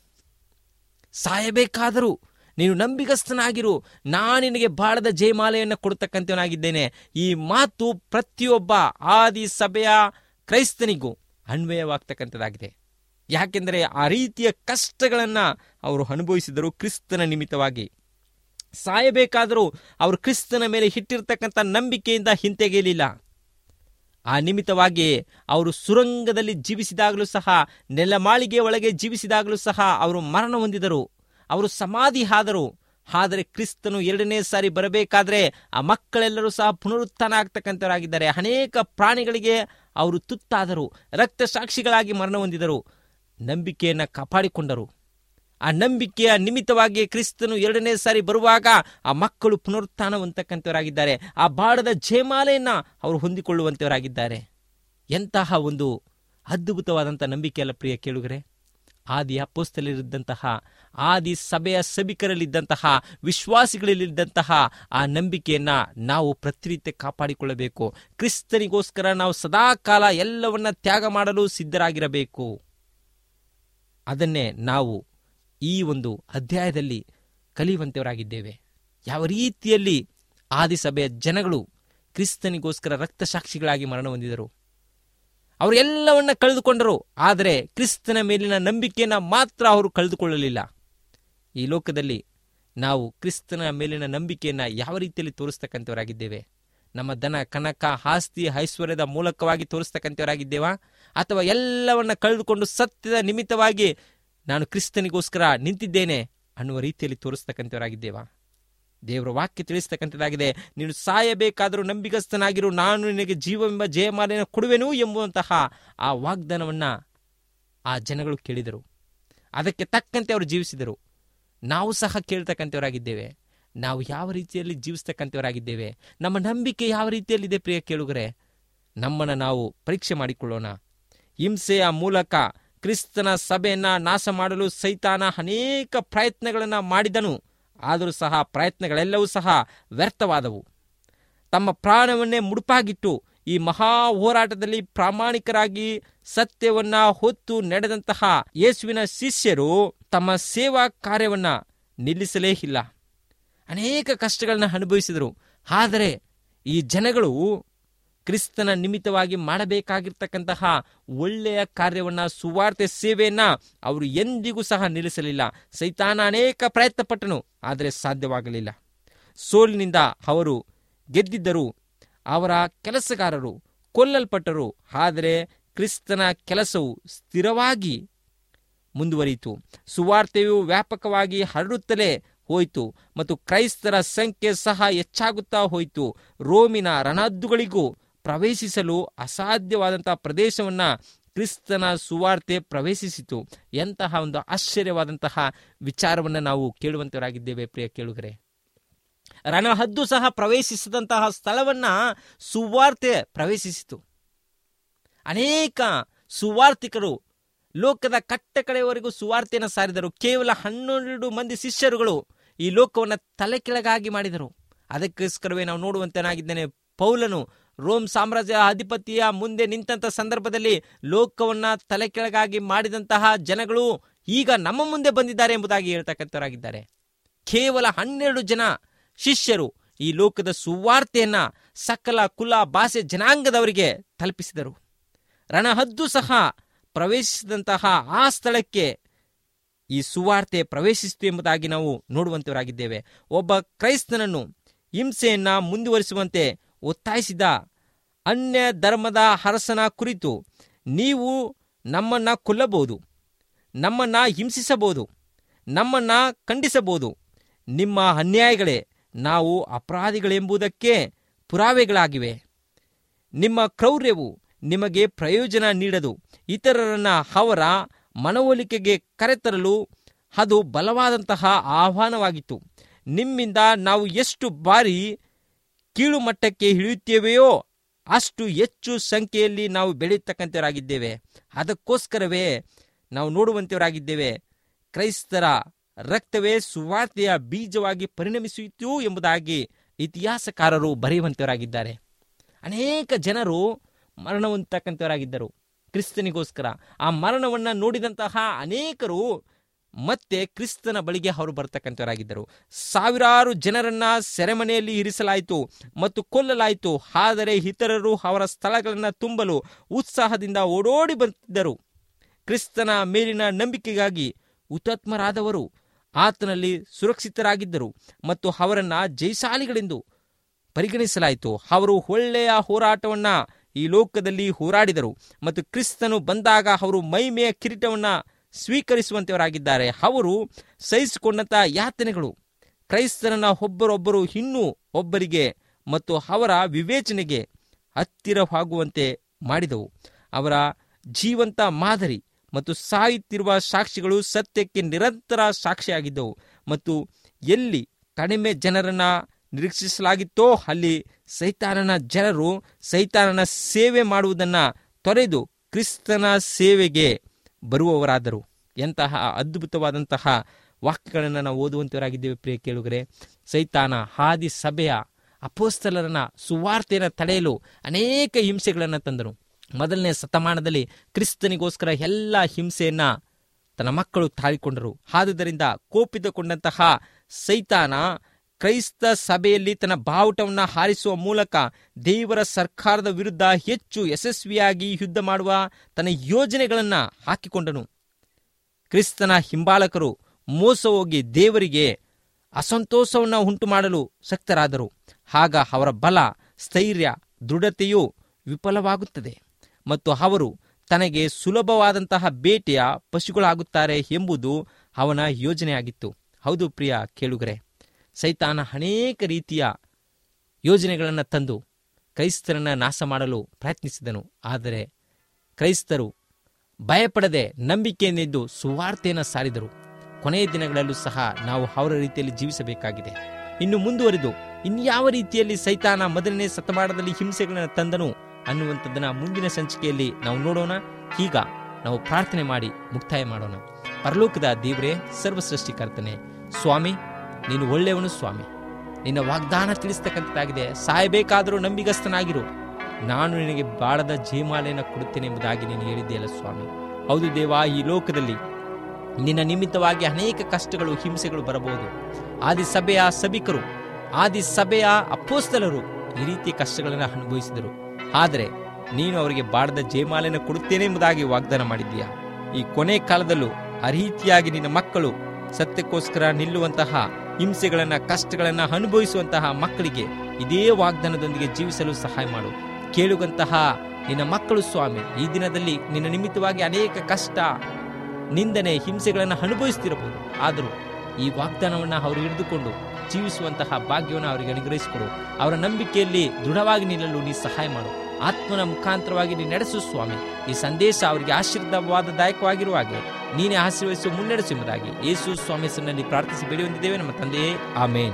ಸಾಯಬೇಕಾದರೂ ನೀನು ನಂಬಿಗಸ್ತನಾಗಿರು ನಾನು ನಿನಗೆ ಬಾಳದ ಜಯಮಾಲೆಯನ್ನು ಕೊಡ್ತಕ್ಕಂಥವನಾಗಿದ್ದೇನೆ ಈ ಮಾತು ಪ್ರತಿಯೊಬ್ಬ ಆದಿ ಸಭೆಯ ಕ್ರೈಸ್ತನಿಗೂ ಅನ್ವಯವಾಗ್ತಕ್ಕಂಥದ್ದಾಗಿದೆ ಯಾಕೆಂದರೆ ಆ ರೀತಿಯ ಕಷ್ಟಗಳನ್ನು ಅವರು ಅನುಭವಿಸಿದರು ಕ್ರಿಸ್ತನ ನಿಮಿತ್ತವಾಗಿ ಸಾಯಬೇಕಾದರೂ ಅವರು ಕ್ರಿಸ್ತನ ಮೇಲೆ ಇಟ್ಟಿರ್ತಕ್ಕಂಥ ನಂಬಿಕೆಯಿಂದ ಹಿಂತೆಗೆಯಲಿಲ್ಲ ಆ ನಿಮಿತ್ತವಾಗಿ ಅವರು ಸುರಂಗದಲ್ಲಿ ಜೀವಿಸಿದಾಗಲೂ ಸಹ ನೆಲಮಾಳಿಗೆ ಒಳಗೆ ಜೀವಿಸಿದಾಗಲೂ ಸಹ ಅವರು ಮರಣ ಹೊಂದಿದರು ಅವರು ಸಮಾಧಿ ಆದರು ಆದರೆ ಕ್ರಿಸ್ತನು ಎರಡನೇ ಸಾರಿ ಬರಬೇಕಾದ್ರೆ ಆ ಮಕ್ಕಳೆಲ್ಲರೂ ಸಹ ಪುನರುತ್ಥಾನ ಆಗ್ತಕ್ಕಂಥವರಾಗಿದ್ದಾರೆ ಅನೇಕ ಪ್ರಾಣಿಗಳಿಗೆ ಅವರು ತುತ್ತಾದರು ರಕ್ತ ಸಾಕ್ಷಿಗಳಾಗಿ ಮರಣ ಹೊಂದಿದರು ನಂಬಿಕೆಯನ್ನು ಕಾಪಾಡಿಕೊಂಡರು ಆ ನಂಬಿಕೆಯ ನಿಮಿತ್ತವಾಗಿ ಕ್ರಿಸ್ತನು ಎರಡನೇ ಸಾರಿ ಬರುವಾಗ ಆ ಮಕ್ಕಳು ಪುನರುತ್ಥಾನ ಹೊಂದತಕ್ಕಂಥವರಾಗಿದ್ದಾರೆ ಆ ಬಾಡದ ಜಯಮಾಲೆಯನ್ನ ಅವರು ಹೊಂದಿಕೊಳ್ಳುವಂಥವರಾಗಿದ್ದಾರೆ ಎಂತಹ ಒಂದು ಅದ್ಭುತವಾದಂಥ ನಂಬಿಕೆಯಲ್ಲ ಪ್ರಿಯ ಕೇಳುಗರೆ ಆದಿ ಅಪ್ಪೋಸ್ತಲಿದ್ದಂತಹ ಆದಿ ಸಭೆಯ ಸಭಿಕರಲ್ಲಿದ್ದಂತಹ ವಿಶ್ವಾಸಿಗಳಲ್ಲಿದ್ದಂತಹ ಆ ನಂಬಿಕೆಯನ್ನ ನಾವು ಪ್ರತಿನಿತ್ಯ ಕಾಪಾಡಿಕೊಳ್ಳಬೇಕು ಕ್ರಿಸ್ತನಿಗೋಸ್ಕರ ನಾವು ಸದಾಕಾಲ ಎಲ್ಲವನ್ನ ತ್ಯಾಗ ಮಾಡಲು ಸಿದ್ಧರಾಗಿರಬೇಕು ಅದನ್ನೇ ನಾವು ಈ ಒಂದು ಅಧ್ಯಾಯದಲ್ಲಿ ಕಲಿಯುವಂತವರಾಗಿದ್ದೇವೆ ಯಾವ ರೀತಿಯಲ್ಲಿ ಆದಿಸಭೆಯ ಜನಗಳು ಕ್ರಿಸ್ತನಿಗೋಸ್ಕರ ರಕ್ತಸಾಕ್ಷಿಗಳಾಗಿ ಮರಣ ಹೊಂದಿದರು ಅವರು ಎಲ್ಲವನ್ನ ಕಳೆದುಕೊಂಡರು ಆದರೆ ಕ್ರಿಸ್ತನ ಮೇಲಿನ ನಂಬಿಕೆಯನ್ನು ಮಾತ್ರ ಅವರು ಕಳೆದುಕೊಳ್ಳಲಿಲ್ಲ ಈ ಲೋಕದಲ್ಲಿ ನಾವು ಕ್ರಿಸ್ತನ ಮೇಲಿನ ನಂಬಿಕೆಯನ್ನು ಯಾವ ರೀತಿಯಲ್ಲಿ ತೋರಿಸ್ತಕ್ಕಂಥವರಾಗಿದ್ದೇವೆ ನಮ್ಮ ದನ ಕನಕ ಆಸ್ತಿ ಐಶ್ವರ್ಯದ ಮೂಲಕವಾಗಿ ತೋರಿಸ್ತಕ್ಕಂಥವರಾಗಿದ್ದೇವಾ ಅಥವಾ ಎಲ್ಲವನ್ನ ಕಳೆದುಕೊಂಡು ಸತ್ಯದ ನಿಮಿತ್ತವಾಗಿ ನಾನು ಕ್ರಿಸ್ತನಿಗೋಸ್ಕರ ನಿಂತಿದ್ದೇನೆ ಅನ್ನುವ ರೀತಿಯಲ್ಲಿ ತೋರಿಸ್ತಕ್ಕಂಥವರಾಗಿದ್ದೇವಾ ದೇವರ ವಾಕ್ಯ ತಿಳಿಸ್ತಕ್ಕಂಥದ್ದಾಗಿದೆ ನೀನು ಸಾಯಬೇಕಾದರೂ ನಂಬಿಗಸ್ತನಾಗಿರು ನಾನು ನಿನಗೆ ಜೀವವೆಂಬ ಜಯಮಾಲೆಯನ್ನು ಕೊಡುವೆನು ಎಂಬುವಂತಹ ಆ ವಾಗ್ದಾನವನ್ನ ಆ ಜನಗಳು ಕೇಳಿದರು ಅದಕ್ಕೆ ತಕ್ಕಂತೆ ಅವರು ಜೀವಿಸಿದರು ನಾವು ಸಹ ಕೇಳ್ತಕ್ಕಂಥವರಾಗಿದ್ದೇವೆ ನಾವು ಯಾವ ರೀತಿಯಲ್ಲಿ ಜೀವಿಸ್ತಕ್ಕಂಥವರಾಗಿದ್ದೇವೆ ನಮ್ಮ ನಂಬಿಕೆ ಯಾವ ರೀತಿಯಲ್ಲಿದೆ ಪ್ರಿಯ ಕೇಳುಗರೆ ನಮ್ಮನ್ನು ನಾವು ಪರೀಕ್ಷೆ ಮಾಡಿಕೊಳ್ಳೋಣ ಹಿಂಸೆಯ ಮೂಲಕ ಕ್ರಿಸ್ತನ ಸಭೆಯನ್ನ ನಾಶ ಮಾಡಲು ಸೈತಾನ ಅನೇಕ ಪ್ರಯತ್ನಗಳನ್ನು ಮಾಡಿದನು ಆದರೂ ಸಹ ಪ್ರಯತ್ನಗಳೆಲ್ಲವೂ ಸಹ ವ್ಯರ್ಥವಾದವು ತಮ್ಮ ಪ್ರಾಣವನ್ನೇ ಮುಡುಪಾಗಿಟ್ಟು ಈ ಮಹಾ ಹೋರಾಟದಲ್ಲಿ ಪ್ರಾಮಾಣಿಕರಾಗಿ ಸತ್ಯವನ್ನ ಹೊತ್ತು ನಡೆದಂತಹ ಯೇಸುವಿನ ಶಿಷ್ಯರು ತಮ್ಮ ಸೇವಾ ಕಾರ್ಯವನ್ನ ನಿಲ್ಲಿಸಲೇ ಇಲ್ಲ ಅನೇಕ ಕಷ್ಟಗಳನ್ನ ಅನುಭವಿಸಿದರು ಆದರೆ ಈ ಜನಗಳು ಕ್ರಿಸ್ತನ ನಿಮಿತ್ತವಾಗಿ ಮಾಡಬೇಕಾಗಿರ್ತಕ್ಕಂತಹ ಒಳ್ಳೆಯ ಕಾರ್ಯವನ್ನ ಸುವಾರ್ತೆ ಸೇವೆಯನ್ನ ಅವರು ಎಂದಿಗೂ ಸಹ ನಿಲ್ಲಿಸಲಿಲ್ಲ ಸೈತಾನ ಅನೇಕ ಪ್ರಯತ್ನ ಪಟ್ಟನು ಆದರೆ ಸಾಧ್ಯವಾಗಲಿಲ್ಲ ಸೋಲಿನಿಂದ ಅವರು ಗೆದ್ದಿದ್ದರು ಅವರ ಕೆಲಸಗಾರರು ಕೊಲ್ಲಲ್ಪಟ್ಟರು ಆದರೆ ಕ್ರಿಸ್ತನ ಕೆಲಸವು ಸ್ಥಿರವಾಗಿ ಮುಂದುವರಿಯಿತು ಸುವಾರ್ತೆಯು ವ್ಯಾಪಕವಾಗಿ ಹರಡುತ್ತಲೇ ಹೋಯಿತು ಮತ್ತು ಕ್ರೈಸ್ತರ ಸಂಖ್ಯೆ ಸಹ ಹೆಚ್ಚಾಗುತ್ತಾ ಹೋಯಿತು ರೋಮಿನ ರಣಹದ್ದುಗಳಿಗೂ ಪ್ರವೇಶಿಸಲು ಅಸಾಧ್ಯವಾದಂತಹ ಪ್ರದೇಶವನ್ನ ಕ್ರಿಸ್ತನ ಸುವಾರ್ತೆ ಪ್ರವೇಶಿಸಿತು ಎಂತಹ ಒಂದು ಆಶ್ಚರ್ಯವಾದಂತಹ ವಿಚಾರವನ್ನು ನಾವು ಕೇಳುವಂತವರಾಗಿದ್ದೇವೆ ಪ್ರಿಯ ಕೇಳುಗರೆ ರಣಹದ್ದು ಸಹ ಪ್ರವೇಶಿಸಿದಂತಹ ಸ್ಥಳವನ್ನ ಸುವಾರ್ತೆ ಪ್ರವೇಶಿಸಿತು ಅನೇಕ ಸುವಾರ್ತಿಕರು ಲೋಕದ ಕಟ್ಟ ಕಡೆಯವರೆಗೂ ಸುವಾರ್ತೆಯನ್ನು ಸಾರಿದರು ಕೇವಲ ಹನ್ನೆರಡು ಮಂದಿ ಶಿಷ್ಯರುಗಳು ಈ ಲೋಕವನ್ನು ತಲೆ ಕೆಳಗಾಗಿ ಮಾಡಿದರು ಅದಕ್ಕೋಸ್ಕರವೇ ನಾವು ನೋಡುವಂತನಾಗಿದ್ದೇನೆ ಪೌಲನು ರೋಮ್ ಸಾಮ್ರಾಜ್ಯ ಅಧಿಪತಿಯ ಮುಂದೆ ನಿಂತಹ ಸಂದರ್ಭದಲ್ಲಿ ಲೋಕವನ್ನ ತಲೆ ಕೆಳಗಾಗಿ ಮಾಡಿದಂತಹ ಜನಗಳು ಈಗ ನಮ್ಮ ಮುಂದೆ ಬಂದಿದ್ದಾರೆ ಎಂಬುದಾಗಿ ಹೇಳ್ತಕ್ಕಂಥವರಾಗಿದ್ದಾರೆ ಕೇವಲ ಹನ್ನೆರಡು ಜನ ಶಿಷ್ಯರು ಈ ಲೋಕದ ಸುವಾರ್ತೆಯನ್ನ ಸಕಲ ಕುಲ ಭಾಷೆ ಜನಾಂಗದವರಿಗೆ ತಲುಪಿಸಿದರು ರಣಹದ್ದು ಸಹ ಪ್ರವೇಶಿಸಿದಂತಹ ಆ ಸ್ಥಳಕ್ಕೆ ಈ ಸುವಾರ್ತೆ ಪ್ರವೇಶಿಸಿತು ಎಂಬುದಾಗಿ ನಾವು ನೋಡುವಂತವರಾಗಿದ್ದೇವೆ ಒಬ್ಬ ಕ್ರೈಸ್ತನನ್ನು ಹಿಂಸೆಯನ್ನ ಮುಂದುವರಿಸುವಂತೆ ಒತ್ತಾಯಿಸಿದ ಅನ್ಯ ಧರ್ಮದ ಅರಸನ ಕುರಿತು ನೀವು ನಮ್ಮನ್ನ ಕೊಲ್ಲಬಹುದು ನಮ್ಮನ್ನ ಹಿಂಸಿಸಬಹುದು ನಮ್ಮನ್ನ ಖಂಡಿಸಬಹುದು ನಿಮ್ಮ ಅನ್ಯಾಯಗಳೇ ನಾವು ಅಪರಾಧಿಗಳೆಂಬುದಕ್ಕೆ ಪುರಾವೆಗಳಾಗಿವೆ ನಿಮ್ಮ ಕ್ರೌರ್ಯವು ನಿಮಗೆ ಪ್ರಯೋಜನ ನೀಡದು ಇತರರನ್ನ ಅವರ ಮನವೊಲಿಕೆಗೆ ಕರೆತರಲು ಅದು ಬಲವಾದಂತಹ ಆಹ್ವಾನವಾಗಿತ್ತು ನಿಮ್ಮಿಂದ ನಾವು ಎಷ್ಟು ಬಾರಿ ಕೀಳು ಮಟ್ಟಕ್ಕೆ ಇಳಿಯುತ್ತೇವೆಯೋ ಅಷ್ಟು ಹೆಚ್ಚು ಸಂಖ್ಯೆಯಲ್ಲಿ ನಾವು ಬೆಳೆಯತಕ್ಕಂಥವರಾಗಿದ್ದೇವೆ ಅದಕ್ಕೋಸ್ಕರವೇ ನಾವು ನೋಡುವಂತವರಾಗಿದ್ದೇವೆ ಕ್ರೈಸ್ತರ ರಕ್ತವೇ ಸುವಾರ್ತೆಯ ಬೀಜವಾಗಿ ಪರಿಣಮಿಸಿತು ಎಂಬುದಾಗಿ ಇತಿಹಾಸಕಾರರು ಬರೆಯುವಂತವರಾಗಿದ್ದಾರೆ ಅನೇಕ ಜನರು ಮರಣ ಹೊಂದತಕ್ಕಂಥವರಾಗಿದ್ದರು ಕ್ರಿಸ್ತನಿಗೋಸ್ಕರ ಆ ಮರಣವನ್ನ ನೋಡಿದಂತಹ ಅನೇಕರು ಮತ್ತೆ ಕ್ರಿಸ್ತನ ಬಳಿಗೆ ಅವರು ಬರ್ತಕ್ಕಂಥವರಾಗಿದ್ದರು ಸಾವಿರಾರು ಜನರನ್ನ ಸೆರೆಮನೆಯಲ್ಲಿ ಇರಿಸಲಾಯಿತು ಮತ್ತು ಕೊಲ್ಲಲಾಯಿತು ಆದರೆ ಇತರರು ಅವರ ಸ್ಥಳಗಳನ್ನು ತುಂಬಲು ಉತ್ಸಾಹದಿಂದ ಓಡೋಡಿ ಬರ್ತಿದ್ದರು ಕ್ರಿಸ್ತನ ಮೇಲಿನ ನಂಬಿಕೆಗಾಗಿ ಹುತಾತ್ಮರಾದವರು ಆತನಲ್ಲಿ ಸುರಕ್ಷಿತರಾಗಿದ್ದರು ಮತ್ತು ಅವರನ್ನ ಜಯಶಾಲಿಗಳೆಂದು ಪರಿಗಣಿಸಲಾಯಿತು ಅವರು ಒಳ್ಳೆಯ ಹೋರಾಟವನ್ನ ಈ ಲೋಕದಲ್ಲಿ ಹೋರಾಡಿದರು ಮತ್ತು ಕ್ರಿಸ್ತನು ಬಂದಾಗ ಅವರು ಮೈಮೆಯ ಕಿರೀಟವನ್ನ ಸ್ವೀಕರಿಸುವಂತವರಾಗಿದ್ದಾರೆ ಅವರು ಸಹಿಸಿಕೊಂಡಂತ ಯಾತನೆಗಳು ಕ್ರೈಸ್ತರನ್ನ ಒಬ್ಬರೊಬ್ಬರು ಇನ್ನೂ ಒಬ್ಬರಿಗೆ ಮತ್ತು ಅವರ ವಿವೇಚನೆಗೆ ಹತ್ತಿರವಾಗುವಂತೆ ಮಾಡಿದವು ಅವರ ಜೀವಂತ ಮಾದರಿ ಮತ್ತು ಸಾಯುತ್ತಿರುವ ಸಾಕ್ಷಿಗಳು ಸತ್ಯಕ್ಕೆ ನಿರಂತರ ಸಾಕ್ಷಿಯಾಗಿದ್ದವು ಮತ್ತು ಎಲ್ಲಿ ಕಡಿಮೆ ಜನರನ್ನ ನಿರೀಕ್ಷಿಸಲಾಗಿತ್ತೋ ಅಲ್ಲಿ ಸೈತಾನನ ಜನರು ಸೈತಾನನ ಸೇವೆ ಮಾಡುವುದನ್ನ ತೊರೆದು ಕ್ರಿಸ್ತನ ಸೇವೆಗೆ ಬರುವವರಾದರು ಎಂತಹ ಅದ್ಭುತವಾದಂತಹ ವಾಕ್ಯಗಳನ್ನು ನಾವು ಓದುವಂತವರಾಗಿದ್ದೇವೆ ಪ್ರಿಯ ಕೇಳುಗರೆ ಸೈತಾನ ಹಾದಿ ಸಭೆಯ ಅಪೋಸ್ತಲರನ್ನ ಸುವಾರ್ತೆಯನ್ನು ತಡೆಯಲು ಅನೇಕ ಹಿಂಸೆಗಳನ್ನು ತಂದನು ಮೊದಲನೇ ಶತಮಾನದಲ್ಲಿ ಕ್ರಿಸ್ತನಿಗೋಸ್ಕರ ಎಲ್ಲ ಹಿಂಸೆಯನ್ನ ತನ್ನ ಮಕ್ಕಳು ತಾಳಿಕೊಂಡರು ಆದುದರಿಂದ ಕೋಪಿತಗೊಂಡಂತಹ ಸೈತಾನ ಕ್ರೈಸ್ತ ಸಭೆಯಲ್ಲಿ ತನ್ನ ಬಾವುಟವನ್ನು ಹಾರಿಸುವ ಮೂಲಕ ದೇವರ ಸರ್ಕಾರದ ವಿರುದ್ಧ ಹೆಚ್ಚು ಯಶಸ್ವಿಯಾಗಿ ಯುದ್ಧ ಮಾಡುವ ತನ್ನ ಯೋಜನೆಗಳನ್ನ ಹಾಕಿಕೊಂಡನು ಕ್ರಿಸ್ತನ ಹಿಂಬಾಲಕರು ಮೋಸ ಹೋಗಿ ದೇವರಿಗೆ ಅಸಂತೋಷವನ್ನು ಉಂಟು ಮಾಡಲು ಶಕ್ತರಾದರು ಆಗ ಅವರ ಬಲ ಸ್ಥೈರ್ಯ ದೃಢತೆಯು ವಿಫಲವಾಗುತ್ತದೆ ಮತ್ತು ಅವರು ತನಗೆ ಸುಲಭವಾದಂತಹ ಬೇಟೆಯ ಪಶುಗಳಾಗುತ್ತಾರೆ ಎಂಬುದು ಅವನ ಯೋಜನೆಯಾಗಿತ್ತು ಹೌದು ಪ್ರಿಯ ಕೇಳುಗರೆ ಸೈತಾನ ಅನೇಕ ರೀತಿಯ ಯೋಜನೆಗಳನ್ನು ತಂದು ಕ್ರೈಸ್ತರನ್ನ ನಾಶ ಮಾಡಲು ಪ್ರಯತ್ನಿಸಿದನು ಆದರೆ ಕ್ರೈಸ್ತರು ಭಯಪಡದೆ ನಂಬಿಕೆಯನ್ನಿದ್ದು ಸುವಾರ್ತೆಯನ್ನು ಸಾರಿದರು ಕೊನೆಯ ದಿನಗಳಲ್ಲೂ ಸಹ ನಾವು ಅವರ ರೀತಿಯಲ್ಲಿ ಜೀವಿಸಬೇಕಾಗಿದೆ ಇನ್ನು ಮುಂದುವರಿದು ಇನ್ಯಾವ ರೀತಿಯಲ್ಲಿ ಸೈತಾನ ಮೊದಲನೇ ಶತಮಾನದಲ್ಲಿ ಹಿಂಸೆಗಳನ್ನು ತಂದನು ಅನ್ನುವಂಥದ್ದನ್ನ ಮುಂದಿನ ಸಂಚಿಕೆಯಲ್ಲಿ ನಾವು ನೋಡೋಣ ಈಗ ನಾವು ಪ್ರಾರ್ಥನೆ ಮಾಡಿ ಮುಕ್ತಾಯ ಮಾಡೋಣ ಪರಲೋಕದ ದೇವರೇ ಸರ್ವ ಸೃಷ್ಟಿಕರ್ತನೆ ಸ್ವಾಮಿ ನೀನು ಒಳ್ಳೆಯವನು ಸ್ವಾಮಿ ನಿನ್ನ ವಾಗ್ದಾನ ತಿಳಿಸ್ತಕ್ಕಂಥದ್ದಾಗಿದೆ ಸಾಯಬೇಕಾದರೂ ನಂಬಿಗಸ್ತನಾಗಿರು ನಾನು ನಿನಗೆ ಬಾಳದ ಜಯಮಾಲೆಯನ್ನು ಕೊಡುತ್ತೇನೆ ಎಂಬುದಾಗಿ ನೀನು ಹೇಳಿದೆಯಲ್ಲ ಸ್ವಾಮಿ ಹೌದು ದೇವ ಈ ಲೋಕದಲ್ಲಿ ನಿನ್ನ ನಿಮಿತ್ತವಾಗಿ ಅನೇಕ ಕಷ್ಟಗಳು ಹಿಂಸೆಗಳು ಬರಬಹುದು ಆದಿ ಸಭೆಯ ಸಭಿಕರು ಆದಿ ಸಭೆಯ ಅಪ್ಪೋಸ್ತಲರು ಈ ರೀತಿ ಕಷ್ಟಗಳನ್ನು ಅನುಭವಿಸಿದರು ಆದರೆ ನೀನು ಅವರಿಗೆ ಬಾಡದ ಜಯಮಾಲೆಯನ್ನು ಕೊಡುತ್ತೇನೆ ಎಂಬುದಾಗಿ ವಾಗ್ದಾನ ಮಾಡಿದ್ದೀಯಾ ಈ ಕೊನೆ ಕಾಲದಲ್ಲೂ ಆ ರೀತಿಯಾಗಿ ನಿನ್ನ ಮಕ್ಕಳು ಸತ್ಯಕ್ಕೋಸ್ಕರ ನಿಲ್ಲುವಂತಹ ಹಿಂಸೆಗಳನ್ನ ಕಷ್ಟಗಳನ್ನ ಅನುಭವಿಸುವಂತಹ ಮಕ್ಕಳಿಗೆ ಇದೇ ವಾಗ್ದಾನದೊಂದಿಗೆ ಜೀವಿಸಲು ಸಹಾಯ ಮಾಡು ಕೇಳುವಂತಹ ನಿನ್ನ ಮಕ್ಕಳು ಸ್ವಾಮಿ ಈ ದಿನದಲ್ಲಿ ನಿನ್ನ ನಿಮಿತ್ತವಾಗಿ ಅನೇಕ ಕಷ್ಟ ನಿಂದನೆ ಹಿಂಸೆಗಳನ್ನು ಅನುಭವಿಸ್ತಿರಬಹುದು ಆದರೂ ಈ ವಾಗ್ದಾನವನ್ನು ಅವರು ಹಿಡಿದುಕೊಂಡು ಜೀವಿಸುವಂತಹ ಭಾಗ್ಯವನ್ನು ಅವರಿಗೆ ಅನುಗ್ರಹಿಸಿಕೊಡು ಅವರ ನಂಬಿಕೆಯಲ್ಲಿ ದೃಢವಾಗಿ ನಿಲ್ಲಲು ನೀ ಸಹಾಯ ಮಾಡು ಆತ್ಮನ ಮುಖಾಂತರವಾಗಿ ನೀ ನಡೆಸು ಸ್ವಾಮಿ ಈ ಸಂದೇಶ ಅವರಿಗೆ ಆಶೀರ್ವಾದದಾಯಕವಾಗಿರುವ ಹಾಗೆ ನೀನೇ ಆಶೀರ್ವದಿಸು ಮುನ್ನಡೆಸು ಎಂಬುದಾಗಿ ಯೇಸು ಸ್ವಾಮಿ ಹೆಸರಿನಲ್ಲಿ ಪ್ರಾರ್ಥಿಸಿ ಬೇಡಿ ಹೊಂದಿದ್ದೇವೆ ನಮ್ಮ ತಂದೆಯೇ ಆಮೇನ್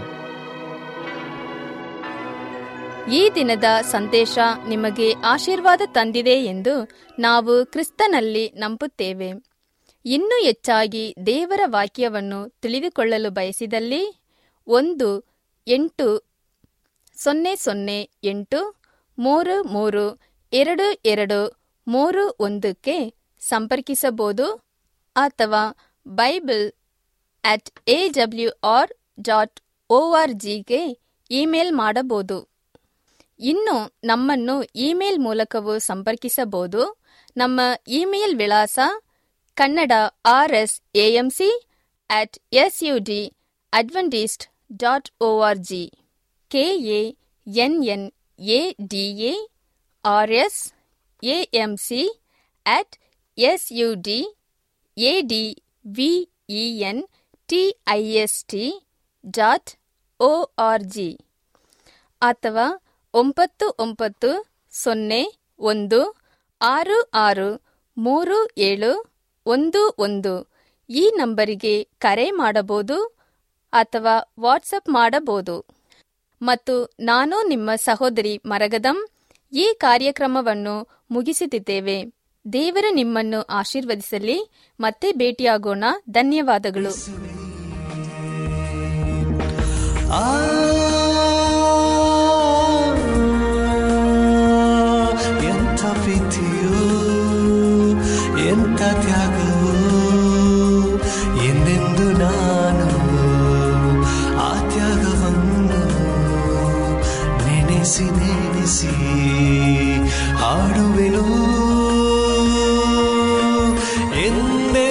ಈ ದಿನದ ಸಂದೇಶ ನಿಮಗೆ ಆಶೀರ್ವಾದ ತಂದಿದೆ ಎಂದು ನಾವು ಕ್ರಿಸ್ತನಲ್ಲಿ ನಂಬುತ್ತೇವೆ ಇನ್ನೂ ಹೆಚ್ಚಾಗಿ ದೇವರ ವಾಕ್ಯವನ್ನು ತಿಳಿದುಕೊಳ್ಳಲು ಬಯಸಿದಲ್ಲಿ ಒಂದು ಎಂಟು ಸೊನ್ನೆ ಸೊನ್ನೆ ಎಂಟು ಮೂರು ಮೂರು ಎರಡು ಎರಡು ಮೂರು ಒಂದಕ್ಕೆ ಸಂಪರ್ಕಿಸಬಹುದು ಅಥವಾ Bible at A W R dot O R ಜಿಗೆ ಇಮೇಲ್ ಮಾಡಬಹುದು ಇನ್ನು ನಮ್ಮನ್ನು ಇಮೇಲ್ ಮೂಲಕವೂ ಸಂಪರ್ಕಿಸಬಹುದು ನಮ್ಮ ಇಮೇಲ್ ವಿಳಾಸ Kannada R S AMC at S U D Adventist dot O R G K A N N A D A R S AM C at S U D A D V E N T I S T dot O R G ಅಥವಾ ಒಂಬತ್ತು ಒಂಬತ್ತು ಸೊನ್ನೆ ಒಂದು ಆರು ಆರು ಮೂರು ಏಳು ಒಂದು ಒಂದು ಈ ನಂಬರಿಗೆ ಕರೆ ಮಾಡಬಹುದು ಅಥವಾ ವಾಟ್ಸಪ್ ಮಾಡಬಹುದು ಮತ್ತು ನಾನು ನಿಮ್ಮ ಸಹೋದರಿ ಮರಗದಂ ಈ ಕಾರ್ಯಕ್ರಮವನ್ನು ಮುಗಿಸುತ್ತಿದ್ದೇವೆ ದೇವರು ನಿಮ್ಮನ್ನು ಆಶೀರ್ವದಿಸಲಿ ಮತ್ತೆ ಭೇಟಿಯಾಗೋಣ ಧನ್ಯವಾದಗಳು ಆ ಎಂಥ ಪ್ರೀತಿಯು ಎಂಥ ತ್ಯಾಗವು ಎಂದೆಂದು ನಾನು ಆ ತ್ಯಾಗವನ್ನು ನೆನೆಸಿ ನೆನೆಸಿ ಹಾಡುವೆನು ಎಂದೆ